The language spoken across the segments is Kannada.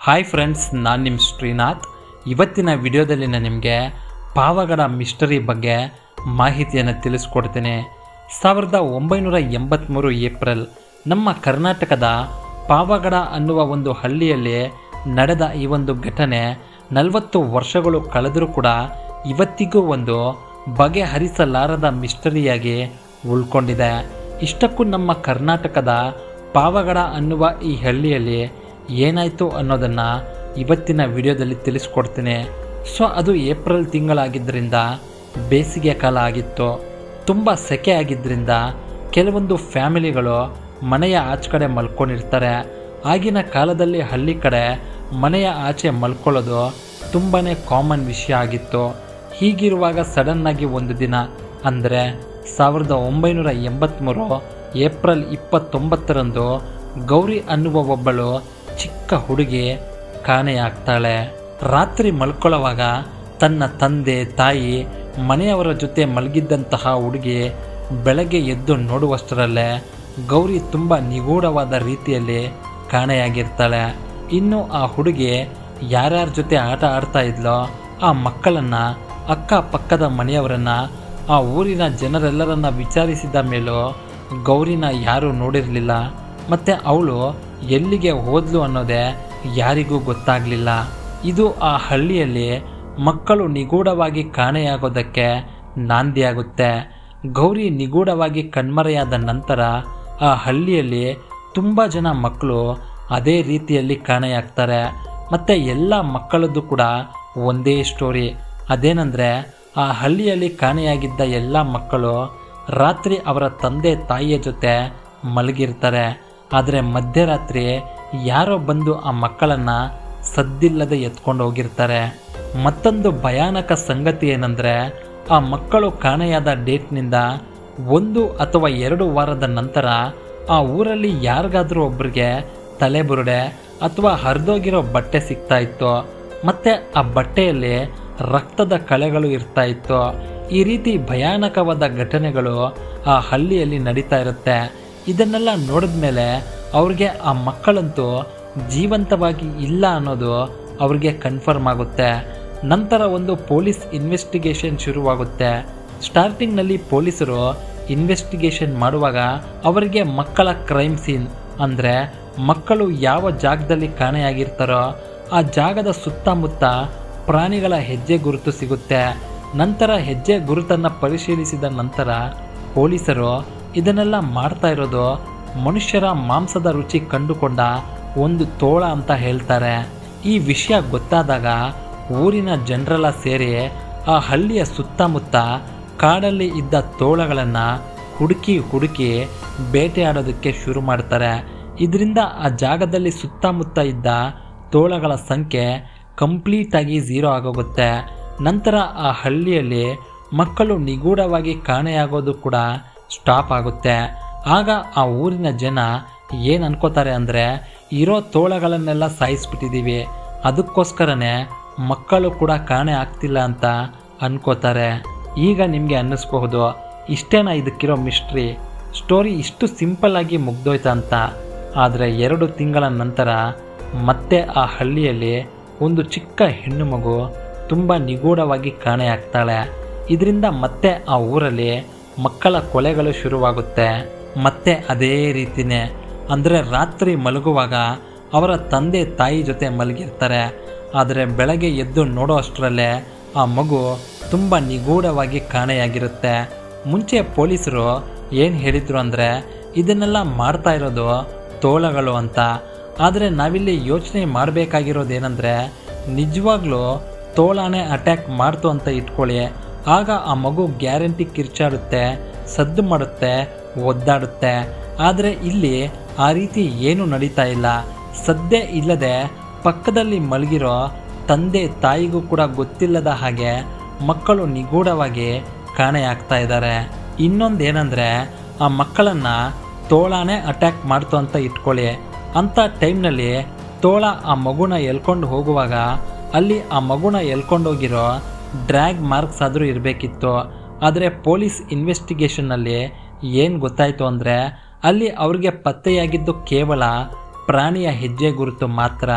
ಹಾಯ್ ಫ್ರೆಂಡ್ಸ್ ನಾನು ನಿಮ್ಮ ಶ್ರೀನಾಥ್ ಇವತ್ತಿನ ವಿಡಿಯೋದಲ್ಲಿ ನಾನು ನಿಮಗೆ ಪಾವಗಡ ಮಿಸ್ಟರಿ ಬಗ್ಗೆ ಮಾಹಿತಿಯನ್ನು ತಿಳಿಸ್ಕೊಡ್ತೀನಿ ಸಾವಿರದ ಒಂಬೈನೂರ ಎಂಬತ್ತ್ಮೂರು ಏಪ್ರಿಲ್ ನಮ್ಮ ಕರ್ನಾಟಕದ ಪಾವಗಡ ಅನ್ನುವ ಒಂದು ಹಳ್ಳಿಯಲ್ಲಿ ನಡೆದ ಈ ಒಂದು ಘಟನೆ ನಲವತ್ತು ವರ್ಷಗಳು ಕಳೆದರೂ ಕೂಡ ಇವತ್ತಿಗೂ ಒಂದು ಬಗೆಹರಿಸಲಾರದ ಮಿಸ್ಟರಿಯಾಗಿ ಉಳ್ಕೊಂಡಿದೆ ಇಷ್ಟಕ್ಕೂ ನಮ್ಮ ಕರ್ನಾಟಕದ ಪಾವಗಡ ಅನ್ನುವ ಈ ಹಳ್ಳಿಯಲ್ಲಿ ಏನಾಯಿತು ಅನ್ನೋದನ್ನು ಇವತ್ತಿನ ವಿಡಿಯೋದಲ್ಲಿ ತಿಳಿಸ್ಕೊಡ್ತೀನಿ ಸೊ ಅದು ಏಪ್ರಿಲ್ ತಿಂಗಳಾಗಿದ್ದರಿಂದ ಬೇಸಿಗೆ ಕಾಲ ಆಗಿತ್ತು ತುಂಬ ಸೆಕೆ ಆಗಿದ್ದರಿಂದ ಕೆಲವೊಂದು ಫ್ಯಾಮಿಲಿಗಳು ಮನೆಯ ಆಚೆ ಕಡೆ ಮಲ್ಕೊಂಡಿರ್ತಾರೆ ಆಗಿನ ಕಾಲದಲ್ಲಿ ಹಳ್ಳಿ ಕಡೆ ಮನೆಯ ಆಚೆ ಮಲ್ಕೊಳ್ಳೋದು ತುಂಬಾ ಕಾಮನ್ ವಿಷಯ ಆಗಿತ್ತು ಹೀಗಿರುವಾಗ ಸಡನ್ನಾಗಿ ಒಂದು ದಿನ ಅಂದರೆ ಸಾವಿರದ ಒಂಬೈನೂರ ಎಂಬತ್ತ್ಮೂರು ಏಪ್ರಿಲ್ ಇಪ್ಪತ್ತೊಂಬತ್ತರಂದು ಗೌರಿ ಅನ್ನುವ ಒಬ್ಬಳು ಚಿಕ್ಕ ಹುಡುಗಿ ಕಾಣೆಯಾಗ್ತಾಳೆ ರಾತ್ರಿ ಮಲ್ಕೊಳ್ಳೋವಾಗ ತನ್ನ ತಂದೆ ತಾಯಿ ಮನೆಯವರ ಜೊತೆ ಮಲಗಿದ್ದಂತಹ ಹುಡುಗಿ ಬೆಳಗ್ಗೆ ಎದ್ದು ನೋಡುವಷ್ಟರಲ್ಲೇ ಗೌರಿ ತುಂಬ ನಿಗೂಢವಾದ ರೀತಿಯಲ್ಲಿ ಕಾಣೆಯಾಗಿರ್ತಾಳೆ ಇನ್ನು ಆ ಹುಡುಗಿ ಯಾರ್ಯಾರ ಜೊತೆ ಆಟ ಆಡ್ತಾ ಇದ್ಲೋ ಆ ಮಕ್ಕಳನ್ನು ಅಕ್ಕಪಕ್ಕದ ಮನೆಯವರನ್ನ ಆ ಊರಿನ ಜನರೆಲ್ಲರನ್ನ ವಿಚಾರಿಸಿದ ಮೇಲೂ ಗೌರಿನ ಯಾರೂ ನೋಡಿರಲಿಲ್ಲ ಮತ್ತು ಅವಳು ಎಲ್ಲಿಗೆ ಹೋದ್ಲು ಅನ್ನೋದೇ ಯಾರಿಗೂ ಗೊತ್ತಾಗಲಿಲ್ಲ ಇದು ಆ ಹಳ್ಳಿಯಲ್ಲಿ ಮಕ್ಕಳು ನಿಗೂಢವಾಗಿ ಕಾಣೆಯಾಗೋದಕ್ಕೆ ನಾಂದಿಯಾಗುತ್ತೆ ಗೌರಿ ನಿಗೂಢವಾಗಿ ಕಣ್ಮರೆಯಾದ ನಂತರ ಆ ಹಳ್ಳಿಯಲ್ಲಿ ತುಂಬ ಜನ ಮಕ್ಕಳು ಅದೇ ರೀತಿಯಲ್ಲಿ ಕಾಣೆಯಾಗ್ತಾರೆ ಮತ್ತು ಎಲ್ಲ ಮಕ್ಕಳದ್ದು ಕೂಡ ಒಂದೇ ಸ್ಟೋರಿ ಅದೇನೆಂದರೆ ಆ ಹಳ್ಳಿಯಲ್ಲಿ ಕಾಣೆಯಾಗಿದ್ದ ಎಲ್ಲ ಮಕ್ಕಳು ರಾತ್ರಿ ಅವರ ತಂದೆ ತಾಯಿಯ ಜೊತೆ ಮಲಗಿರ್ತಾರೆ ಆದರೆ ಮಧ್ಯರಾತ್ರಿ ಯಾರೋ ಬಂದು ಆ ಮಕ್ಕಳನ್ನು ಸದ್ದಿಲ್ಲದೆ ಎತ್ಕೊಂಡು ಹೋಗಿರ್ತಾರೆ ಮತ್ತೊಂದು ಭಯಾನಕ ಸಂಗತಿ ಏನಂದರೆ ಆ ಮಕ್ಕಳು ಕಾಣೆಯಾದ ಡೇಟ್ನಿಂದ ಒಂದು ಅಥವಾ ಎರಡು ವಾರದ ನಂತರ ಆ ಊರಲ್ಲಿ ಯಾರಿಗಾದ್ರೂ ಒಬ್ಬರಿಗೆ ತಲೆಬುರುಡೆ ಅಥವಾ ಹರಿದೋಗಿರೋ ಬಟ್ಟೆ ಸಿಗ್ತಾ ಇತ್ತು ಮತ್ತು ಆ ಬಟ್ಟೆಯಲ್ಲಿ ರಕ್ತದ ಕಳೆಗಳು ಇರ್ತಾ ಇತ್ತು ಈ ರೀತಿ ಭಯಾನಕವಾದ ಘಟನೆಗಳು ಆ ಹಳ್ಳಿಯಲ್ಲಿ ನಡೀತಾ ಇರುತ್ತೆ ಇದನ್ನೆಲ್ಲ ನೋಡಿದ ಮೇಲೆ ಅವ್ರಿಗೆ ಆ ಮಕ್ಕಳಂತೂ ಜೀವಂತವಾಗಿ ಇಲ್ಲ ಅನ್ನೋದು ಅವ್ರಿಗೆ ಕನ್ಫರ್ಮ್ ಆಗುತ್ತೆ ನಂತರ ಒಂದು ಪೊಲೀಸ್ ಇನ್ವೆಸ್ಟಿಗೇಷನ್ ಶುರುವಾಗುತ್ತೆ ಸ್ಟಾರ್ಟಿಂಗ್ನಲ್ಲಿ ಪೊಲೀಸರು ಇನ್ವೆಸ್ಟಿಗೇಷನ್ ಮಾಡುವಾಗ ಅವರಿಗೆ ಮಕ್ಕಳ ಕ್ರೈಮ್ ಸೀನ್ ಅಂದರೆ ಮಕ್ಕಳು ಯಾವ ಜಾಗದಲ್ಲಿ ಕಾಣೆಯಾಗಿರ್ತಾರೋ ಆ ಜಾಗದ ಸುತ್ತಮುತ್ತ ಪ್ರಾಣಿಗಳ ಹೆಜ್ಜೆ ಗುರುತು ಸಿಗುತ್ತೆ ನಂತರ ಹೆಜ್ಜೆ ಗುರುತನ್ನು ಪರಿಶೀಲಿಸಿದ ನಂತರ ಪೊಲೀಸರು ಇದನ್ನೆಲ್ಲ ಮಾಡ್ತಾ ಇರೋದು ಮನುಷ್ಯರ ಮಾಂಸದ ರುಚಿ ಕಂಡುಕೊಂಡ ಒಂದು ತೋಳ ಅಂತ ಹೇಳ್ತಾರೆ ಈ ವಿಷಯ ಗೊತ್ತಾದಾಗ ಊರಿನ ಜನರೆಲ್ಲ ಸೇರಿ ಆ ಹಳ್ಳಿಯ ಸುತ್ತಮುತ್ತ ಕಾಡಲ್ಲಿ ಇದ್ದ ತೋಳಗಳನ್ನು ಹುಡುಕಿ ಹುಡುಕಿ ಬೇಟೆಯಾಡೋದಕ್ಕೆ ಶುರು ಮಾಡ್ತಾರೆ ಇದರಿಂದ ಆ ಜಾಗದಲ್ಲಿ ಸುತ್ತಮುತ್ತ ಇದ್ದ ತೋಳಗಳ ಸಂಖ್ಯೆ ಕಂಪ್ಲೀಟಾಗಿ ಝೀರೋ ಆಗೋಗುತ್ತೆ ನಂತರ ಆ ಹಳ್ಳಿಯಲ್ಲಿ ಮಕ್ಕಳು ನಿಗೂಢವಾಗಿ ಕಾಣೆಯಾಗೋದು ಕೂಡ ಸ್ಟಾಪ್ ಆಗುತ್ತೆ ಆಗ ಆ ಊರಿನ ಜನ ಏನು ಅನ್ಕೋತಾರೆ ಅಂದರೆ ಇರೋ ತೋಳಗಳನ್ನೆಲ್ಲ ಸಾಯಿಸ್ಬಿಟ್ಟಿದ್ದೀವಿ ಅದಕ್ಕೋಸ್ಕರನೇ ಮಕ್ಕಳು ಕೂಡ ಕಾಣೆ ಆಗ್ತಿಲ್ಲ ಅಂತ ಅನ್ಕೋತಾರೆ ಈಗ ನಿಮಗೆ ಅನ್ನಿಸ್ಬಹುದು ಇಷ್ಟೇನಾ ಇದಕ್ಕಿರೋ ಮಿಸ್ಟ್ರಿ ಸ್ಟೋರಿ ಇಷ್ಟು ಸಿಂಪಲ್ ಆಗಿ ಮುಗ್ದೋಯ್ತಾ ಅಂತ ಆದರೆ ಎರಡು ತಿಂಗಳ ನಂತರ ಮತ್ತೆ ಆ ಹಳ್ಳಿಯಲ್ಲಿ ಒಂದು ಚಿಕ್ಕ ಹೆಣ್ಣು ಮಗು ತುಂಬ ನಿಗೂಢವಾಗಿ ಕಾಣೆಯಾಗ್ತಾಳೆ ಇದರಿಂದ ಮತ್ತೆ ಆ ಊರಲ್ಲಿ ಮಕ್ಕಳ ಕೊಲೆಗಳು ಶುರುವಾಗುತ್ತೆ ಮತ್ತೆ ಅದೇ ರೀತಿನೇ ಅಂದರೆ ರಾತ್ರಿ ಮಲಗುವಾಗ ಅವರ ತಂದೆ ತಾಯಿ ಜೊತೆ ಮಲಗಿರ್ತಾರೆ ಆದರೆ ಬೆಳಗ್ಗೆ ಎದ್ದು ನೋಡೋ ಅಷ್ಟರಲ್ಲೇ ಆ ಮಗು ತುಂಬ ನಿಗೂಢವಾಗಿ ಕಾಣೆಯಾಗಿರುತ್ತೆ ಮುಂಚೆ ಪೊಲೀಸರು ಏನು ಹೇಳಿದ್ರು ಅಂದರೆ ಇದನ್ನೆಲ್ಲ ಮಾಡ್ತಾ ಇರೋದು ತೋಳಗಳು ಅಂತ ಆದರೆ ನಾವಿಲ್ಲಿ ಯೋಚನೆ ಮಾಡಬೇಕಾಗಿರೋದೇನೆಂದರೆ ನಿಜವಾಗ್ಲೂ ತೋಳಾನೇ ಅಟ್ಯಾಕ್ ಮಾಡ್ತು ಅಂತ ಇಟ್ಕೊಳ್ಳಿ ಆಗ ಆ ಮಗು ಗ್ಯಾರಂಟಿ ಕಿರ್ಚಾಡುತ್ತೆ ಸದ್ದು ಮಾಡುತ್ತೆ ಒದ್ದಾಡುತ್ತೆ ಆದರೆ ಇಲ್ಲಿ ಆ ರೀತಿ ಏನು ನಡೀತಾ ಇಲ್ಲ ಸದ್ದೇ ಇಲ್ಲದೆ ಪಕ್ಕದಲ್ಲಿ ಮಲಗಿರೋ ತಂದೆ ತಾಯಿಗೂ ಕೂಡ ಗೊತ್ತಿಲ್ಲದ ಹಾಗೆ ಮಕ್ಕಳು ನಿಗೂಢವಾಗಿ ಕಾಣೆಯಾಗ್ತಾ ಇದ್ದಾರೆ ಇನ್ನೊಂದೇನೆಂದರೆ ಆ ಮಕ್ಕಳನ್ನು ತೋಳಾನೇ ಅಟ್ಯಾಕ್ ಮಾಡ್ತು ಅಂತ ಇಟ್ಕೊಳ್ಳಿ ಅಂಥ ಟೈಮ್ನಲ್ಲಿ ತೋಳ ಆ ಮಗುನ ಎಲ್ಕೊಂಡು ಹೋಗುವಾಗ ಅಲ್ಲಿ ಆ ಮಗುನ ಎಲ್ಕೊಂಡೋಗಿರೋ ಡ್ರ್ಯಾಗ್ ಮಾರ್ಕ್ಸ್ ಆದರೂ ಇರಬೇಕಿತ್ತು ಆದರೆ ಪೊಲೀಸ್ ಇನ್ವೆಸ್ಟಿಗೇಷನ್ನಲ್ಲಿ ಏನು ಗೊತ್ತಾಯಿತು ಅಂದರೆ ಅಲ್ಲಿ ಅವ್ರಿಗೆ ಪತ್ತೆಯಾಗಿದ್ದು ಕೇವಲ ಪ್ರಾಣಿಯ ಹೆಜ್ಜೆ ಗುರುತು ಮಾತ್ರ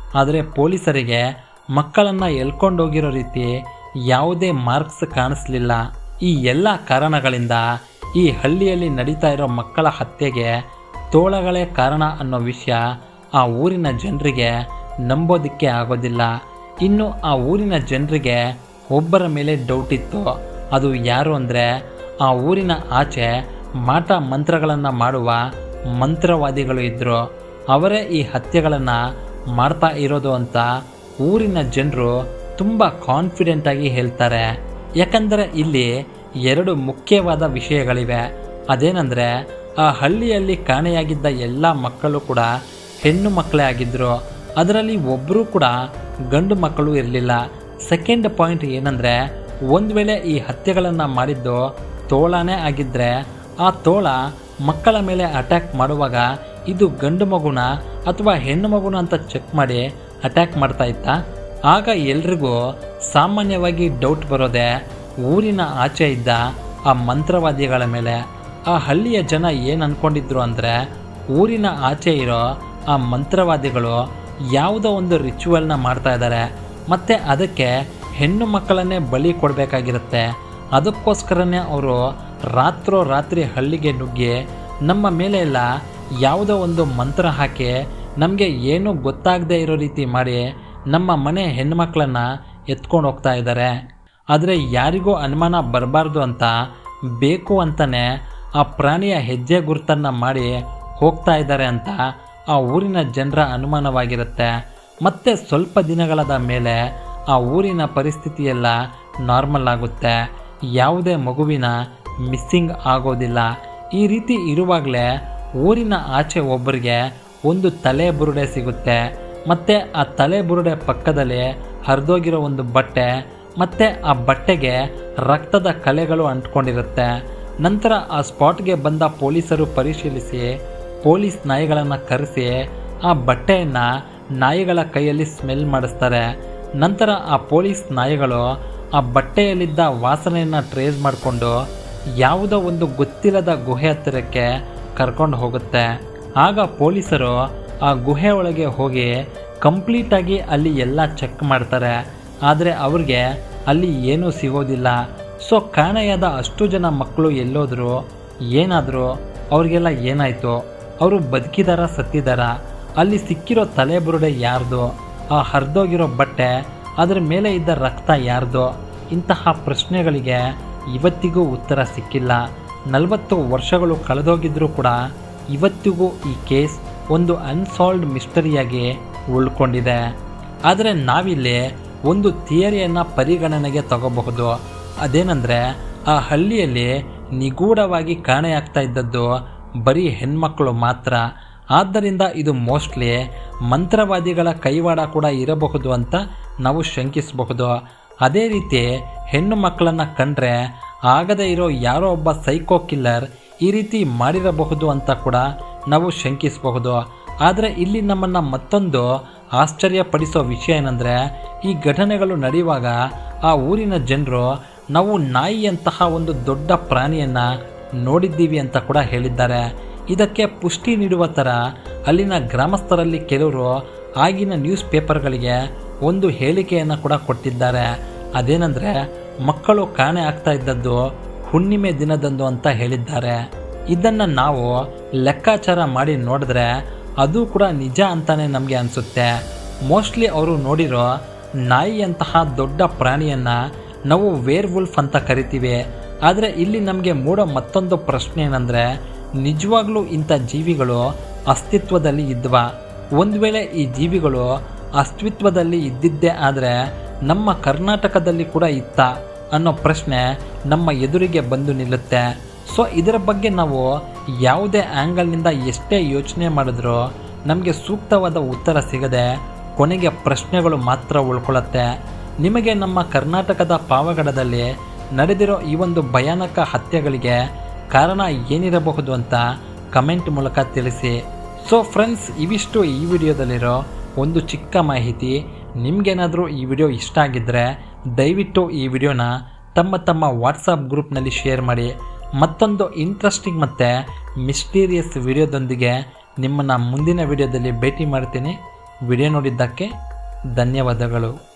ಆದರೆ ಪೊಲೀಸರಿಗೆ ಮಕ್ಕಳನ್ನು ಎಳ್ಕೊಂಡೋಗಿರೋ ರೀತಿ ಯಾವುದೇ ಮಾರ್ಕ್ಸ್ ಕಾಣಿಸ್ಲಿಲ್ಲ ಈ ಎಲ್ಲ ಕಾರಣಗಳಿಂದ ಈ ಹಳ್ಳಿಯಲ್ಲಿ ನಡೀತಾ ಇರೋ ಮಕ್ಕಳ ಹತ್ಯೆಗೆ ತೋಳಗಳೇ ಕಾರಣ ಅನ್ನೋ ವಿಷಯ ಆ ಊರಿನ ಜನರಿಗೆ ನಂಬೋದಕ್ಕೆ ಆಗೋದಿಲ್ಲ ಇನ್ನು ಆ ಊರಿನ ಜನರಿಗೆ ಒಬ್ಬರ ಮೇಲೆ ಡೌಟ್ ಇತ್ತು ಅದು ಯಾರು ಅಂದರೆ ಆ ಊರಿನ ಆಚೆ ಮಾಟ ಮಂತ್ರಗಳನ್ನು ಮಾಡುವ ಮಂತ್ರವಾದಿಗಳು ಇದ್ದರು ಅವರೇ ಈ ಹತ್ಯೆಗಳನ್ನು ಮಾಡ್ತಾ ಇರೋದು ಅಂತ ಊರಿನ ಜನರು ತುಂಬ ಕಾನ್ಫಿಡೆಂಟಾಗಿ ಹೇಳ್ತಾರೆ ಯಾಕಂದರೆ ಇಲ್ಲಿ ಎರಡು ಮುಖ್ಯವಾದ ವಿಷಯಗಳಿವೆ ಅದೇನೆಂದರೆ ಆ ಹಳ್ಳಿಯಲ್ಲಿ ಕಾಣೆಯಾಗಿದ್ದ ಎಲ್ಲ ಮಕ್ಕಳು ಕೂಡ ಹೆಣ್ಣು ಮಕ್ಕಳೇ ಆಗಿದ್ದರು ಅದರಲ್ಲಿ ಒಬ್ಬರೂ ಕೂಡ ಗಂಡು ಮಕ್ಕಳು ಇರಲಿಲ್ಲ ಸೆಕೆಂಡ್ ಪಾಯಿಂಟ್ ಏನಂದರೆ ಒಂದು ವೇಳೆ ಈ ಹತ್ಯೆಗಳನ್ನು ಮಾಡಿದ್ದು ತೋಳನೇ ಆಗಿದ್ದರೆ ಆ ತೋಳ ಮಕ್ಕಳ ಮೇಲೆ ಅಟ್ಯಾಕ್ ಮಾಡುವಾಗ ಇದು ಗಂಡು ಮಗುನ ಅಥವಾ ಹೆಣ್ಣು ಮಗುನ ಅಂತ ಚೆಕ್ ಮಾಡಿ ಅಟ್ಯಾಕ್ ಮಾಡ್ತಾ ಇತ್ತ ಆಗ ಎಲ್ರಿಗೂ ಸಾಮಾನ್ಯವಾಗಿ ಡೌಟ್ ಬರೋದೆ ಊರಿನ ಆಚೆ ಇದ್ದ ಆ ಮಂತ್ರವಾದಿಗಳ ಮೇಲೆ ಆ ಹಳ್ಳಿಯ ಜನ ಏನು ಅನ್ಕೊಂಡಿದ್ರು ಅಂದರೆ ಊರಿನ ಆಚೆ ಇರೋ ಆ ಮಂತ್ರವಾದಿಗಳು ಯಾವುದೋ ಒಂದು ರಿಚುವಲ್ನ ಮಾಡ್ತಾ ಇದ್ದಾರೆ ಮತ್ತು ಅದಕ್ಕೆ ಹೆಣ್ಣು ಮಕ್ಕಳನ್ನೇ ಬಲಿ ಕೊಡಬೇಕಾಗಿರುತ್ತೆ ಅದಕ್ಕೋಸ್ಕರನೇ ಅವರು ರಾತ್ರೋ ರಾತ್ರಿ ಹಳ್ಳಿಗೆ ನುಗ್ಗಿ ನಮ್ಮ ಮೇಲೆ ಎಲ್ಲ ಯಾವುದೋ ಒಂದು ಮಂತ್ರ ಹಾಕಿ ನಮಗೆ ಏನೂ ಗೊತ್ತಾಗದೇ ಇರೋ ರೀತಿ ಮಾಡಿ ನಮ್ಮ ಮನೆ ಹೆಣ್ಮಕ್ಳನ್ನ ಎತ್ಕೊಂಡು ಹೋಗ್ತಾ ಇದ್ದಾರೆ ಆದರೆ ಯಾರಿಗೂ ಅನುಮಾನ ಬರಬಾರ್ದು ಅಂತ ಬೇಕು ಅಂತಲೇ ಆ ಪ್ರಾಣಿಯ ಹೆಜ್ಜೆ ಗುರುತನ್ನು ಮಾಡಿ ಹೋಗ್ತಾ ಇದ್ದಾರೆ ಅಂತ ಆ ಊರಿನ ಜನರ ಅನುಮಾನವಾಗಿರುತ್ತೆ ಮತ್ತೆ ಸ್ವಲ್ಪ ದಿನಗಳಾದ ಮೇಲೆ ಆ ಊರಿನ ಪರಿಸ್ಥಿತಿಯೆಲ್ಲ ನಾರ್ಮಲ್ ಆಗುತ್ತೆ ಯಾವುದೇ ಮಗುವಿನ ಮಿಸ್ಸಿಂಗ್ ಆಗೋದಿಲ್ಲ ಈ ರೀತಿ ಇರುವಾಗಲೇ ಊರಿನ ಆಚೆ ಒಬ್ಬರಿಗೆ ಒಂದು ತಲೆ ಬುರುಡೆ ಸಿಗುತ್ತೆ ಮತ್ತು ಆ ತಲೆ ಬುರುಡೆ ಪಕ್ಕದಲ್ಲಿ ಹರಿದೋಗಿರೋ ಒಂದು ಬಟ್ಟೆ ಮತ್ತು ಆ ಬಟ್ಟೆಗೆ ರಕ್ತದ ಕಲೆಗಳು ಅಂಟ್ಕೊಂಡಿರುತ್ತೆ ನಂತರ ಆ ಸ್ಪಾಟ್ಗೆ ಬಂದ ಪೊಲೀಸರು ಪರಿಶೀಲಿಸಿ ಪೊಲೀಸ್ ನಾಯಿಗಳನ್ನು ಕರೆಸಿ ಆ ಬಟ್ಟೆಯನ್ನು ನಾಯಿಗಳ ಕೈಯಲ್ಲಿ ಸ್ಮೆಲ್ ಮಾಡಿಸ್ತಾರೆ ನಂತರ ಆ ಪೊಲೀಸ್ ನಾಯಿಗಳು ಆ ಬಟ್ಟೆಯಲ್ಲಿದ್ದ ವಾಸನೆಯನ್ನು ಟ್ರೇಸ್ ಮಾಡಿಕೊಂಡು ಯಾವುದೋ ಒಂದು ಗೊತ್ತಿಲ್ಲದ ಗುಹೆ ಹತ್ತಿರಕ್ಕೆ ಕರ್ಕೊಂಡು ಹೋಗುತ್ತೆ ಆಗ ಪೊಲೀಸರು ಆ ಗುಹೆ ಒಳಗೆ ಹೋಗಿ ಕಂಪ್ಲೀಟಾಗಿ ಅಲ್ಲಿ ಎಲ್ಲ ಚೆಕ್ ಮಾಡ್ತಾರೆ ಆದರೆ ಅವ್ರಿಗೆ ಅಲ್ಲಿ ಏನೂ ಸಿಗೋದಿಲ್ಲ ಸೊ ಕಾಣೆಯಾದ ಅಷ್ಟು ಜನ ಮಕ್ಕಳು ಎಲ್ಲೋದ್ರು ಏನಾದರೂ ಅವ್ರಿಗೆಲ್ಲ ಏನಾಯಿತು ಅವರು ಬದುಕಿದಾರ ಸತ್ತಿದಾರ ಅಲ್ಲಿ ಸಿಕ್ಕಿರೋ ತಲೆ ಬುರುಡೆ ಯಾರ್ದು ಆ ಹರಿದೋಗಿರೋ ಬಟ್ಟೆ ಅದರ ಮೇಲೆ ಇದ್ದ ರಕ್ತ ಯಾರ್ದು ಇಂತಹ ಪ್ರಶ್ನೆಗಳಿಗೆ ಇವತ್ತಿಗೂ ಉತ್ತರ ಸಿಕ್ಕಿಲ್ಲ ನಲವತ್ತು ವರ್ಷಗಳು ಕಳೆದೋಗಿದ್ರೂ ಕೂಡ ಇವತ್ತಿಗೂ ಈ ಕೇಸ್ ಒಂದು ಅನ್ಸಾಲ್ವ್ಡ್ ಮಿಸ್ಟರಿಯಾಗಿ ಉಳ್ಕೊಂಡಿದೆ ಆದರೆ ನಾವಿಲ್ಲಿ ಒಂದು ಥಿಯರಿಯನ್ನು ಪರಿಗಣನೆಗೆ ತಗೋಬಹುದು ಅದೇನೆಂದರೆ ಆ ಹಳ್ಳಿಯಲ್ಲಿ ನಿಗೂಢವಾಗಿ ಕಾಣೆಯಾಗ್ತಾ ಇದ್ದದ್ದು ಬರೀ ಹೆಣ್ಮಕ್ಳು ಮಾತ್ರ ಆದ್ದರಿಂದ ಇದು ಮೋಸ್ಟ್ಲಿ ಮಂತ್ರವಾದಿಗಳ ಕೈವಾಡ ಕೂಡ ಇರಬಹುದು ಅಂತ ನಾವು ಶಂಕಿಸಬಹುದು ಅದೇ ರೀತಿ ಹೆಣ್ಣು ಮಕ್ಕಳನ್ನು ಕಂಡ್ರೆ ಆಗದೇ ಇರೋ ಯಾರೋ ಒಬ್ಬ ಸೈಕೋ ಕಿಲ್ಲರ್ ಈ ರೀತಿ ಮಾಡಿರಬಹುದು ಅಂತ ಕೂಡ ನಾವು ಶಂಕಿಸಬಹುದು ಆದರೆ ಇಲ್ಲಿ ನಮ್ಮನ್ನು ಮತ್ತೊಂದು ಆಶ್ಚರ್ಯಪಡಿಸೋ ವಿಷಯ ಏನಂದರೆ ಈ ಘಟನೆಗಳು ನಡೆಯುವಾಗ ಆ ಊರಿನ ಜನರು ನಾವು ನಾಯಿಯಂತಹ ಒಂದು ದೊಡ್ಡ ಪ್ರಾಣಿಯನ್ನು ನೋಡಿದ್ದೀವಿ ಅಂತ ಕೂಡ ಹೇಳಿದ್ದಾರೆ ಇದಕ್ಕೆ ಪುಷ್ಟಿ ನೀಡುವ ಥರ ಅಲ್ಲಿನ ಗ್ರಾಮಸ್ಥರಲ್ಲಿ ಕೆಲವರು ಆಗಿನ ನ್ಯೂಸ್ ಪೇಪರ್ಗಳಿಗೆ ಒಂದು ಹೇಳಿಕೆಯನ್ನು ಕೂಡ ಕೊಟ್ಟಿದ್ದಾರೆ ಅದೇನೆಂದರೆ ಮಕ್ಕಳು ಕಾಣೆ ಆಗ್ತಾ ಇದ್ದದ್ದು ಹುಣ್ಣಿಮೆ ದಿನದಂದು ಅಂತ ಹೇಳಿದ್ದಾರೆ ಇದನ್ನು ನಾವು ಲೆಕ್ಕಾಚಾರ ಮಾಡಿ ನೋಡಿದ್ರೆ ಅದು ಕೂಡ ನಿಜ ಅಂತಾನೆ ನಮಗೆ ಅನಿಸುತ್ತೆ ಮೋಸ್ಟ್ಲಿ ಅವರು ನೋಡಿರೋ ನಾಯಿಯಂತಹ ದೊಡ್ಡ ಪ್ರಾಣಿಯನ್ನು ನಾವು ವೇರ್ ವುಲ್ಫ್ ಅಂತ ಕರಿತೀವಿ ಆದರೆ ಇಲ್ಲಿ ನಮಗೆ ಮೂಡೋ ಮತ್ತೊಂದು ಪ್ರಶ್ನೆ ಏನಂದರೆ ನಿಜವಾಗ್ಲೂ ಇಂಥ ಜೀವಿಗಳು ಅಸ್ತಿತ್ವದಲ್ಲಿ ಇದ್ವಾ ಒಂದು ವೇಳೆ ಈ ಜೀವಿಗಳು ಅಸ್ತಿತ್ವದಲ್ಲಿ ಇದ್ದಿದ್ದೇ ಆದರೆ ನಮ್ಮ ಕರ್ನಾಟಕದಲ್ಲಿ ಕೂಡ ಇತ್ತ ಅನ್ನೋ ಪ್ರಶ್ನೆ ನಮ್ಮ ಎದುರಿಗೆ ಬಂದು ನಿಲ್ಲುತ್ತೆ ಸೊ ಇದರ ಬಗ್ಗೆ ನಾವು ಯಾವುದೇ ಆ್ಯಂಗಲ್ನಿಂದ ಎಷ್ಟೇ ಯೋಚನೆ ಮಾಡಿದ್ರೂ ನಮಗೆ ಸೂಕ್ತವಾದ ಉತ್ತರ ಸಿಗದೆ ಕೊನೆಗೆ ಪ್ರಶ್ನೆಗಳು ಮಾತ್ರ ಉಳ್ಕೊಳ್ಳುತ್ತೆ ನಿಮಗೆ ನಮ್ಮ ಕರ್ನಾಟಕದ ಪಾವಗಡದಲ್ಲಿ ನಡೆದಿರೋ ಈ ಒಂದು ಭಯಾನಕ ಹತ್ಯೆಗಳಿಗೆ ಕಾರಣ ಏನಿರಬಹುದು ಅಂತ ಕಮೆಂಟ್ ಮೂಲಕ ತಿಳಿಸಿ ಸೊ ಫ್ರೆಂಡ್ಸ್ ಇವಿಷ್ಟು ಈ ವಿಡಿಯೋದಲ್ಲಿರೋ ಒಂದು ಚಿಕ್ಕ ಮಾಹಿತಿ ನಿಮಗೇನಾದರೂ ಈ ವಿಡಿಯೋ ಇಷ್ಟ ಆಗಿದ್ದರೆ ದಯವಿಟ್ಟು ಈ ವಿಡಿಯೋನ ತಮ್ಮ ತಮ್ಮ ವಾಟ್ಸಪ್ ಗ್ರೂಪ್ನಲ್ಲಿ ಶೇರ್ ಮಾಡಿ ಮತ್ತೊಂದು ಇಂಟ್ರೆಸ್ಟಿಂಗ್ ಮತ್ತು ಮಿಸ್ಟೀರಿಯಸ್ ವಿಡಿಯೋದೊಂದಿಗೆ ನಿಮ್ಮನ್ನು ಮುಂದಿನ ವಿಡಿಯೋದಲ್ಲಿ ಭೇಟಿ ಮಾಡ್ತೀನಿ ವಿಡಿಯೋ ನೋಡಿದ್ದಕ್ಕೆ ಧನ್ಯವಾದಗಳು